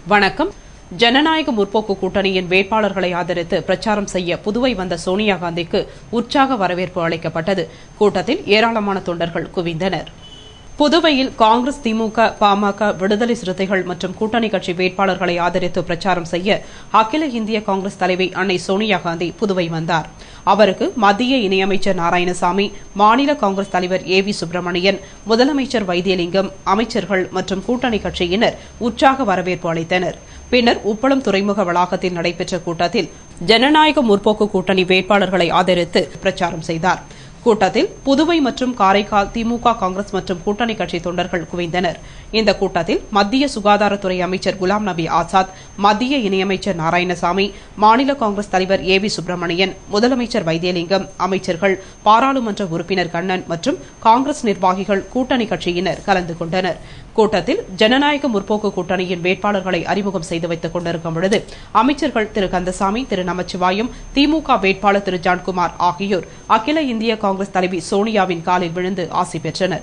வணக்கம் ஜனநாயக முற்போக்கு கூட்டணியின் வேட்பாளர்களை ஆதரித்து பிரச்சாரம் செய்ய புதுவை வந்த சோனியா காந்திக்கு உற்சாக வரவேற்பு அளிக்கப்பட்டது கூட்டத்தில் ஏராளமான தொண்டர்கள் குவிந்தனர் புதுவையில் காங்கிரஸ் திமுக பாமக விடுதலை சிறுத்தைகள் மற்றும் கூட்டணி கட்சி வேட்பாளர்களை ஆதரித்து பிரச்சாரம் செய்ய அகில இந்திய காங்கிரஸ் தலைவி அன்னை சோனியா காந்தி புதுவை வந்தார் அவருக்கு மத்திய இணையமைச்சர் நாராயணசாமி மாநில காங்கிரஸ் தலைவர் ஏ வி சுப்பிரமணியன் முதலமைச்சர் வைத்தியலிங்கம் அமைச்சர்கள் மற்றும் கூட்டணி கட்சியினர் உற்சாக வரவேற்பு அளித்தனர் பின்னர் உப்பளம் துறைமுக வளாகத்தில் நடைபெற்ற கூட்டத்தில் ஜனநாயக முற்போக்கு கூட்டணி வேட்பாளர்களை ஆதரித்து பிரச்சாரம் செய்தார் கூட்டத்தில் புதுவை மற்றும் காரைக்கால் திமுக காங்கிரஸ் மற்றும் கூட்டணி கட்சி தொண்டர்கள் குவிந்தனர் இந்த கூட்டத்தில் மத்திய சுகாதாரத்துறை அமைச்சர் குலாம் நபி ஆசாத் மத்திய இணையமைச்சர் நாராயணசாமி மாநில காங்கிரஸ் தலைவர் ஏ வி சுப்பிரமணியன் முதலமைச்சர் வைத்தியலிங்கம் அமைச்சர்கள் பாராளுமன்ற உறுப்பினர் கண்ணன் மற்றும் காங்கிரஸ் நிர்வாகிகள் கூட்டணி கட்சியினர் கலந்து கொண்டனர் கூட்டத்தில் ஜனநாயக முற்போக்கு கூட்டணியின் வேட்பாளர்களை அறிமுகம் செய்து வைத்துக் கொண்டிருக்கும் பொழுது அமைச்சர்கள் திரு கந்தசாமி திரு நமச்சிவாயம் திமுக வேட்பாளர் திரு ஜான்குமார் ஆகியோர் அகில இந்திய காங்கிரஸ் தலைவி சோனியாவின் காலில் விழுந்து ஆசி பெற்றனர்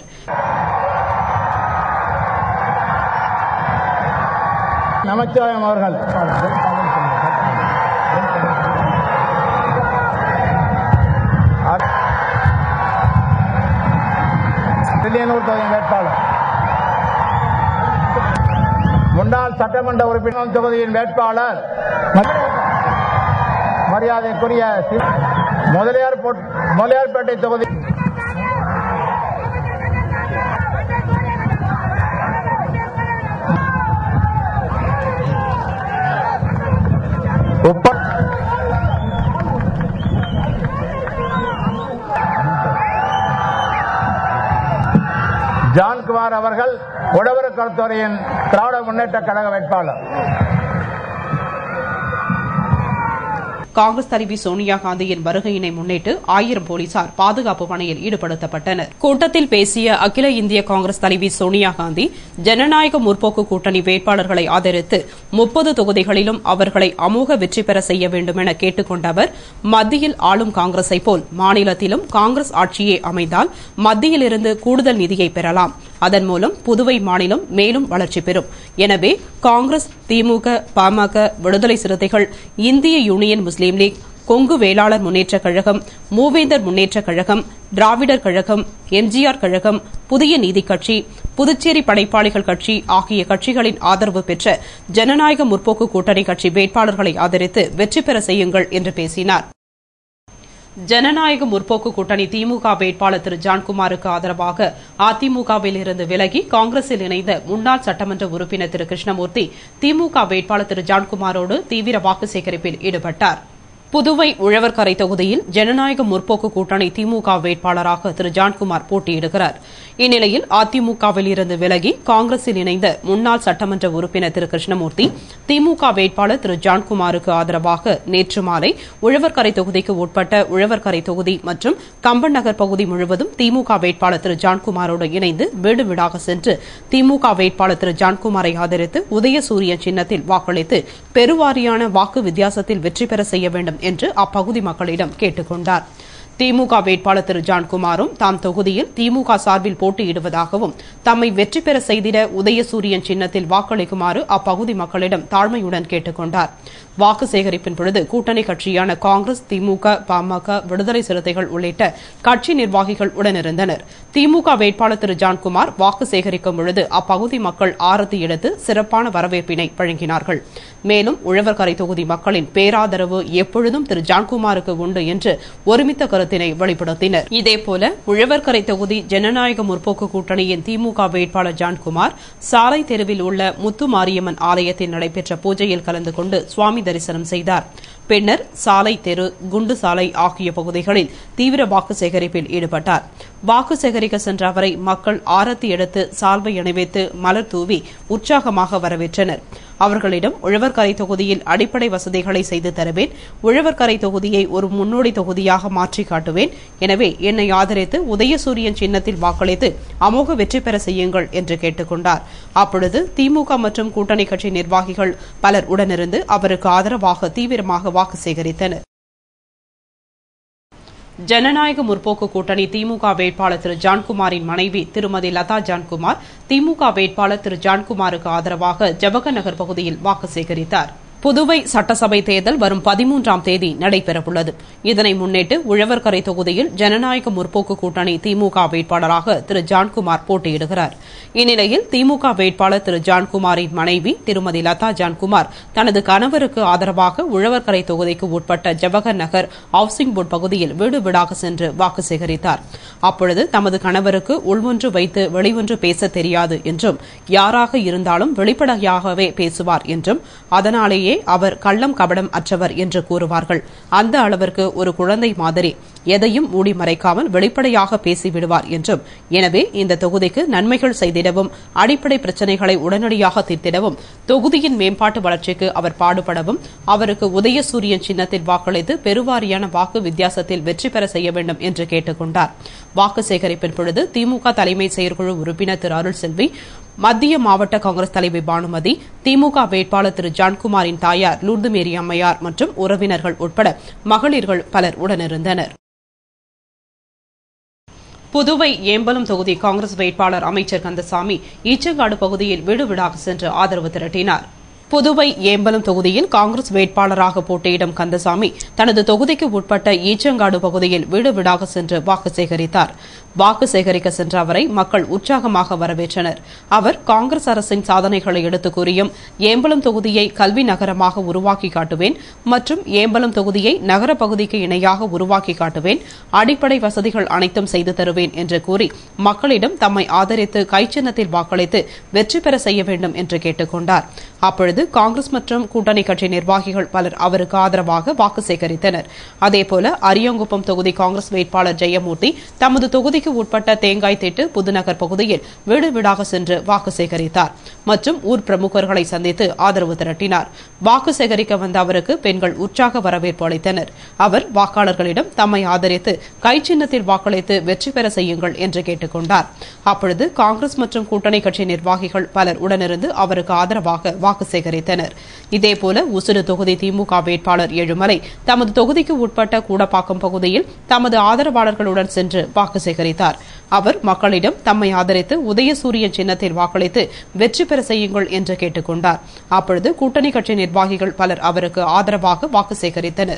நமச்சிவாயம் அவர்கள் தில்லியனூர் தொகுதி வேட்பாளர் முன்னாள் சட்டமன்ற உறுப்பினர் தொகுதியின் வேட்பாளர் மரியாதைக்குரிய சி- முதலியார் போட்- முதலியார்பேட்டை தொகுதி உப்ப ஜான்குமார் அவர்கள் உழவர் கருத்துறையின் திராவிட முன்னேற்ற கழக வேட்பாளர் காங்கிரஸ் தலைவி சோனியா காந்தியின் வருகையினை முன்னிட்டு ஆயிரம் போலீசார் பாதுகாப்பு பணியில் ஈடுபடுத்தப்பட்டனர் கூட்டத்தில் பேசிய அகில இந்திய காங்கிரஸ் தலைவி சோனியா காந்தி ஜனநாயக முற்போக்கு கூட்டணி வேட்பாளர்களை ஆதரித்து முப்பது தொகுதிகளிலும் அவர்களை அமோக வெற்றி பெற செய்ய வேண்டும் என கேட்டுக் கொண்ட அவர் மத்தியில் ஆளும் காங்கிரஸை போல் மாநிலத்திலும் காங்கிரஸ் ஆட்சியே அமைந்தால் மத்தியிலிருந்து கூடுதல் நிதியை பெறலாம் அதன் மூலம் புதுவை மாநிலம் மேலும் வளர்ச்சி பெறும் எனவே காங்கிரஸ் திமுக PMK Viduthalai Siruthaigal Indhiya Union Muslim League Kongu Vellalar Munnetra Kazhagam Moovendar Munnetra கழகம் திராவிடர் கழகம் எம்ஜிஆர் கழகம் புதிய நீதிக் கட்சி புதுச்சேரி படைப்பாளிகள் கட்சி ஆகிய கட்சிகளின் ஆதரவு பெற்ற ஜனநாயக முற்போக்கு கூட்டணி கட்சி வேட்பாளர்களை ஆதரித்து வெற்றி பெற செய்யுங்கள் என்று பேசினார் ஜனநாயக முற்போக்கு கூட்டணி திமுக வேட்பாளர் திரு ஜான்குமாருக்கு ஆதரவாக அதிமுகவில் இருந்து விலகி காங்கிரஸில் இணைந்த முன்னாள் சட்டமன்ற உறுப்பினர் திரு கிருஷ்ணமூர்த்தி திமுக வேட்பாளர் திரு ஜான்குமாரோடு தீவிர வாக்கு சேகரிப்பில் ஈடுபட்டார் புதுவை உழவர்கரை தொகுதியில் ஜனநாயக முற்போக்கு கூட்டணி திமுக வேட்பாளராக திரு ஜான்குமார் போட்டியிடுகிறார் இந்நிலையில் அதிமுகவில் இருந்து விலகி காங்கிரஸில் இணைந்த முன்னாள் சட்டமன்ற உறுப்பினர் திரு கிருஷ்ணமூர்த்தி திமுக வேட்பாளர் திரு ஜான்குமாருக்கு ஆதரவாக நேற்று மாலை உழவர்கரை தொகுதிக்கு உட்பட்ட உழவர்கரை தொகுதி மற்றும் கம்பன் நகர் பகுதி முழுவதும் திமுக வேட்பாளர் திரு ஜான்குமாரோடு இணைந்து வீடு வீடாக சென்று திமுக வேட்பாளர் திரு ஜான்குமாரை ஆதரித்து உதயசூரியன் சின்னத்தில் வாக்களித்து பெருவாரியான வாக்கு வித்தியாசத்தில் வெற்றி பெற செய்ய வேண்டும் என்று அப்பகுதி மக்களிடம் கேட்டுக் கொண்டார் திமுக வேட்பாளர் திரு ஜான்குமாரும் தாம் தொகுதியில் திமுக சார்பில் போட்டியிடுவதாகவும் தம்மை வெற்றி பெற செய்திட உதயசூரியன் சின்னத்தில் வாக்களிக்குமாறு அப்பகுதி மக்களிடம் தாழ்மையுடன் கேட்டுக் கொண்டார் வாக்கு சேகரிப்பின் பொழுது கூட்டணி கட்சியான காங்கிரஸ் திமுக பாமக விடுதலை சிறுத்தைகள் உள்ளிட்ட கட்சி நிர்வாகிகள் உடனிருந்தனர் திமுக வேட்பாளர் திரு ஜான்குமார் வாக்கு சேகரிக்கும் பொழுது அப்பகுதி மக்கள் ஆரத்தி எடுத்து சிறப்பான வரவேற்பினை வழங்கினார்கள் மேலும் உழவர்கரை தொகுதி மக்களின் பேராதரவு எப்பொழுதும் திரு ஜான்குமாருக்கு உண்டு என்று ஒருமித்த கருத்தினை வெளிப்படுத்தினர் இதேபோல உழவர்கரை தொகுதி ஜனநாயக முற்போக்கு கூட்டணியின் திமுக வேட்பாளர் ஜான்குமார் சாலை தெருவில் உள்ள முத்து மாரியம்மன் ஆலயத்தில் நடைபெற்ற பூஜையில் கலந்து கொண்டு சுவாமி தரிசனம் செய்தார் பின்னர் சாலை தெரு குண்டு சாலை ஆகிய பகுதிகளில் தீவிர வாக்கு சேகரிப்பில் ஈடுபட்டார் வாக்கு சேகரிக்க சென்ற அவரை மக்கள் ஆரத்தி எடுத்து சால்வை அணிவித்து மலர் தூவி உற்சாகமாக வரவேற்றனர் அவர்களிடம் உழவர்கரை தொகுதியில் அடிப்படை வசதிகளை செய்து தருவேன் உழவர்கரை தொகுதியை ஒரு முன்னோடி தொகுதியாக மாற்றி காட்டுவேன் எனவே என்னை ஆதரித்து உதயசூரியன் சின்னத்தில் வாக்களித்து அமோக வெற்றி பெற செய்யுங்கள் என்று கேட்டுக்கொண்டார் அப்பொழுது திமுக மற்றும் கூட்டணி கட்சி நிர்வாகிகள் பலர் உடனிருந்து அவருக்கு ஆதரவாக தீவிரமாக வாக்கு சேகரித்தனர் ஜனநாயக முற்போக்கு கூட்டணி திமுக வேட்பாளர் திரு ஜான்குமாரின் மனைவி திருமதி லதா ஜான்குமார் திமுக வேட்பாளர் திரு ஜான்குமாருக்கு ஆதரவாக ஜவஹர் நகர் பகுதியில் வாக்கு சேகரித்தார் புதுவை சட்டசபை தேர்தல் வரும் பதிமூன்றாம் தேதி நடைபெறவுள்ளது இதனை முன்னிட்டு உழவர்கரை தொகுதியில் ஜனநாயக முற்போக்கு கூட்டணி திமுக வேட்பாளராக திரு ஜான்குமார் போட்டியிடுகிறார் இந்நிலையில் திமுக வேட்பாளர் திரு ஜான்குமாரின் மனைவி திருமதி லதா ஜான்குமார் தனது கணவருக்கு ஆதரவாக உழவர்கரை தொகுதிக்கு உட்பட்ட ஜவஹர் நகர் ஹவுசிங் போர்டு பகுதியில் வீடு வீடாக சென்று வாக்கு சேகரித்தார் அப்பொழுது தமது கணவருக்கு உள்ஒன்று வைத்து வெளியொன்று பேச தெரியாது என்றும் யாராக இருந்தாலும் வெளிப்படையாகவே பேசுவார் என்றும் அதனாலேயே அவர் கள்ளம் கபடம் அற்றவர் என்று கூறுவார்கள் அந்த அளவிற்கு ஒரு குழந்தை மாதிரி எதையும் மூடி மறைக்காமல் வெளிப்படையாக பேசிவிடுவார் என்றும் எனவே இந்த தொகுதிக்கு நன்மைகள் செய்திடவும் அடிப்படை பிரச்சினைகளை உடனடியாக தீர்த்திடவும் தொகுதியின் மேம்பாட்டு வளர்ச்சிக்கு அவர் பாடுபடவும் அவருக்கு உதயசூரியன் சின்னத்தில் வாக்களித்து பெருவாரியான வாக்கு வித்தியாசத்தில் வெற்றி பெற செய்ய வேண்டும் என்று கேட்டுக் கொண்டார் வாக்கு சேகரிப்பின் பொழுது திமுக தலைமை செயற்குழு உறுப்பினர் திரு அருள்செல்வி மத்திய மாவட்ட காங்கிரஸ் தலைவி பானுமதி திமுக வேட்பாளர் திரு ஜான்குமாரின் தாயார் லூர்து மேரி அம்மையார் மற்றும் உறவினர்கள் உட்பட மகளிர்கள் பலர் உடனிருந்தனர் புதுவை ஏம்பலம் தொகுதி காங்கிரஸ் வேட்பாளர் அமைச்சர் கந்தசாமி ஈச்சங்காடு பகுதியில் வீடு வீடாக சென்று ஆதரவு திரட்டினார் புதுவை ஏம்பலம் தொகுதியில் காங்கிரஸ் வேட்பாளராக போட்டியிடும் கந்தசாமி தனது தொகுதிக்கு உட்பட்ட ஈச்சங்காடு பகுதியில் வீடு வீடாக சென்று வாக்கு சேகரித்தார் வாக்கு சேகரிக்க சென்ற அவரை மக்கள் உற்சாகமாக வரவேற்றனர் அவர் காங்கிரஸ் அரசின் சாதனைகளை எடுத்துக் கூறியும் ஏம்பலம் தொகுதியை கல்வி நகரமாக உருவாக்கி காட்டுவேன் மற்றும் ஏம்பலம் தொகுதியை நகர பகுதிக்கு இணையாக உருவாக்கி காட்டுவேன் அடிப்படை வசதிகள் அனைத்தும் செய்து தருவேன் என்று கூறி மக்களிடம் தம்மை ஆதரித்து கைச்சின்னத்தில் வாக்களித்து வெற்றி பெற செய்ய வேண்டும் என்று கேட்டுக் கொண்டார் அப்பொழுது காங்கிரஸ் மற்றும் கூட்டணி கட்சி நிர்வாகிகள் பலர் அவருக்கு ஆதரவாக வாக்கு சேகரித்தனர் அதேபோல அரியங்குப்பம் தொகுதி காங்கிரஸ் வேட்பாளர் ஜெயமூர்த்தி தமது தொகுதிக்கு உட்பட்ட தேங்காய் திட்டு புதுநகர் பகுதியில் வீடு வீடாக சென்று வாக்கு சேகரித்தார் மற்றும் ஊர் பிரமுகர்களை சந்தித்து ஆதரவு திரட்டினார் வாக்கு சேகரிக்க வந்த அவருக்கு பெண்கள் உற்சாக வரவேற்பு அளித்தனர் அவர் வாக்காளர்களிடம் தம்மை ஆதரித்து கைச்சின்னத்தில் வாக்களித்து வெற்றி பெற செய்யுங்கள் என்று கேட்டுக் கொண்டார் அப்பொழுது காங்கிரஸ் மற்றும் கூட்டணி கட்சி நிர்வாகிகள் பலர் உடனிருந்து அவருக்கு ஆதரவாக வாக்கு சேகரித்தனர் இதேபோல உசுறு தொகுதி திமுக வேட்பாளர் ஏழுமலை தமது தொகுதிக்கு உட்பட்ட கூடப்பாக்கம் பகுதியில் தமது ஆதரவாளர்களுடன் சென்று வாக்கு சேகரித்தார் அவர் மக்களிடம் தம்மை ஆதரித்து உதயசூரியன் சின்னத்தில் வாக்களித்து வெற்றி பெற செய்யுங்கள் என்று கேட்டுக் கொண்டார் அப்பொழுது கூட்டணி கட்சி நிர்வாகிகள் பலர் அவருக்கு ஆதரவாக வாக்கு சேகரித்தனர்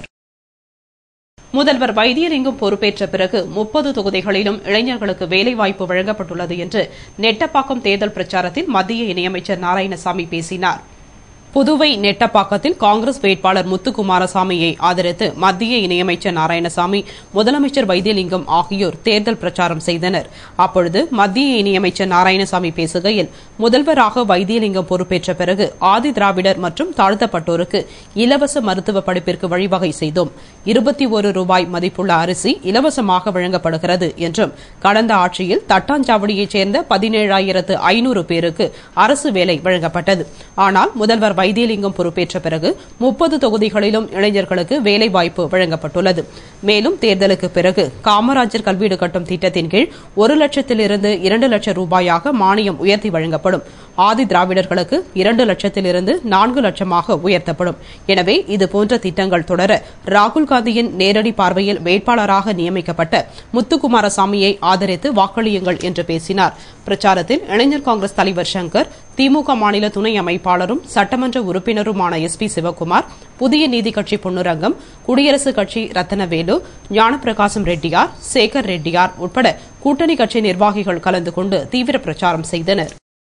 முதல்வர் வைத்தியலிங்கம் பொறுப்பேற்ற பிறகு முப்பது தொகுதிகளிலும் இளைஞர்களுக்கு வேலைவாய்ப்பு வழங்கப்பட்டுள்ளது என்று நெட்டப்பாக்கம் தேர்தல் பிரச்சாரத்தில் மத்திய இணையமைச்சர் நாராயணசாமி பேசினார் புதுவை நெட்டப்பாக்கத்தில் காங்கிரஸ் வேட்பாளர் முத்துக்குமாரசாமியை ஆதரித்து மத்திய இணையமைச்சர் நாராயணசாமி முதலமைச்சர் வைத்தியலிங்கம் ஆகியோர் தேர்தல் பிரச்சாரம் செய்தனர் அப்பொழுது மத்திய இணையமைச்சர் நாராயணசாமி பேசுகையில் முதல்வராக வைத்தியலிங்கம் பொறுப்பேற்ற பிறகு ஆதி திராவிடர் மற்றும் தாழ்த்தப்பட்டோருக்கு இலவச மருத்துவ படிப்பிற்கு வழிவகை செய்தோம் இருபத்தி ஒரு ரூபாய் மதிப்புள்ள அரிசி இலவசமாக வழங்கப்படுகிறது என்றும் கடந்த ஆட்சியில் தட்டாஞ்சாவடியைச் சேர்ந்த பதினேழாயிரத்து ஐநூறு பேருக்கு அரசு வேலை வழங்கப்பட்டது ஆனால் முதல்வர் வைத்தியலிங்கம் பொறுப்பேற்ற பிறகு முப்பது தொகுதிகளிலும் இளைஞர்களுக்கு வேலைவாய்ப்பு வழங்கப்பட்டுள்ளது மேலும் தேர்தலுக்கு பிறகு காமராஜர் கல்வீடு கட்டும் திட்டத்தின் கீழ் ஒரு லட்சத்திலிருந்து இரண்டு லட்சம் ரூபாயாக மானியம் உயர்த்தி வழங்கப்படும் ஆதி திராவிடர்களுக்கு இரண்டு லட்சத்திலிருந்து நான்கு லட்சமாக உயர்த்தப்படும் எனவே இதுபோன்ற திட்டங்கள் தொடர ராகுல் காந்தியின் நேரடி பார்வையில் வேட்பாளராக நியமிக்கப்பட்ட முத்துக்குமாரசாமியை ஆதரித்து வாக்களியுங்கள் என்று பேசினார் பிரச்சாரத்தில் இளைஞர் காங்கிரஸ் தலைவர் சங்கர் திமுக மாநில துணை அமைப்பாளரும் சட்டமன்ற உறுப்பினருமான எஸ் பி சிவக்குமார் புதிய நீதி கட்சி பொன்னுரங்கம் குடியரசுக் கட்சி ரத்தனவேலு ஞானப்பிரகாசம் ரெட்டியார் சேகர் ரெட்டியார் உட்பட கூட்டணி கட்சி நிர்வாகிகள் கலந்து கொண்டு தீவிர பிரச்சாரம் செய்தனர்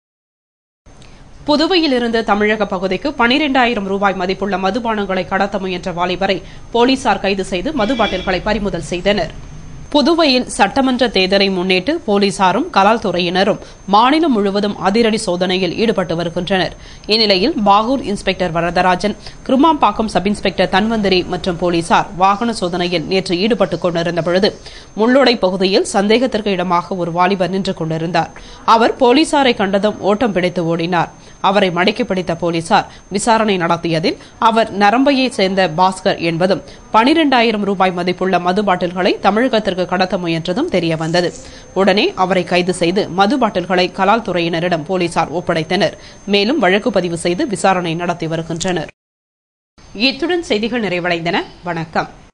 புதுவையில் இருந்து தமிழக பகுதிக்கு பனிரெண்டாயிரம் ரூபாய் மதிப்புள்ள மதுபானங்களை கடத்த முயன்ற வாலிபரை போலீசார் கைது செய்து மது பாட்டில்களை பறிமுதல் செய்தனர் புதுவையில் சட்டமன்ற தேர்தலை முன்னிட்டு போலீசாரும் கலால்துறையினரும் மாநிலம் முழுவதும் அதிரடி சோதனையில் ஈடுபட்டு வருகின்றனர் இந்நிலையில் Bahour inspector Varadarajan Kirumampakkam sub inspector Dhanvanthri மற்றும் போலீசார் வாகன சோதனையில் நேற்று ஈடுபட்டுக் கொண்டிருந்த பொழுது முள்ளோடை பகுதியில் சந்தேகத்திற்கு இடமாக ஒரு வாலிபர் நின்று கொண்டிருந்தார் அவர் போலீசாரை கண்டதும் ஓட்டம் பிடித்து ஓடினார் அவரை மடக்கி பிடித்த போலீசார் விசாரணை நடத்தியதில் அவர் நரம்பையைச் சேர்ந்த பாஸ்கர் என்பதும் பனிரெண்டாயிரம் ரூபாய் மதிப்புள்ள மது பாட்டில்களை தமிழகத்திற்கு கடத்த முயன்றதும் தெரியவந்தது உடனே அவரை கைது செய்து மது பாட்டில்களை கலால் துறையினரிடம் போலீசார் ஒப்படைத்தனர் மேலும் வழக்கு பதிவு செய்து விசாரணை நடத்தி வருகின்றனர் இத்துடன் செய்திகள் நிறைவடைந்தன வணக்கம்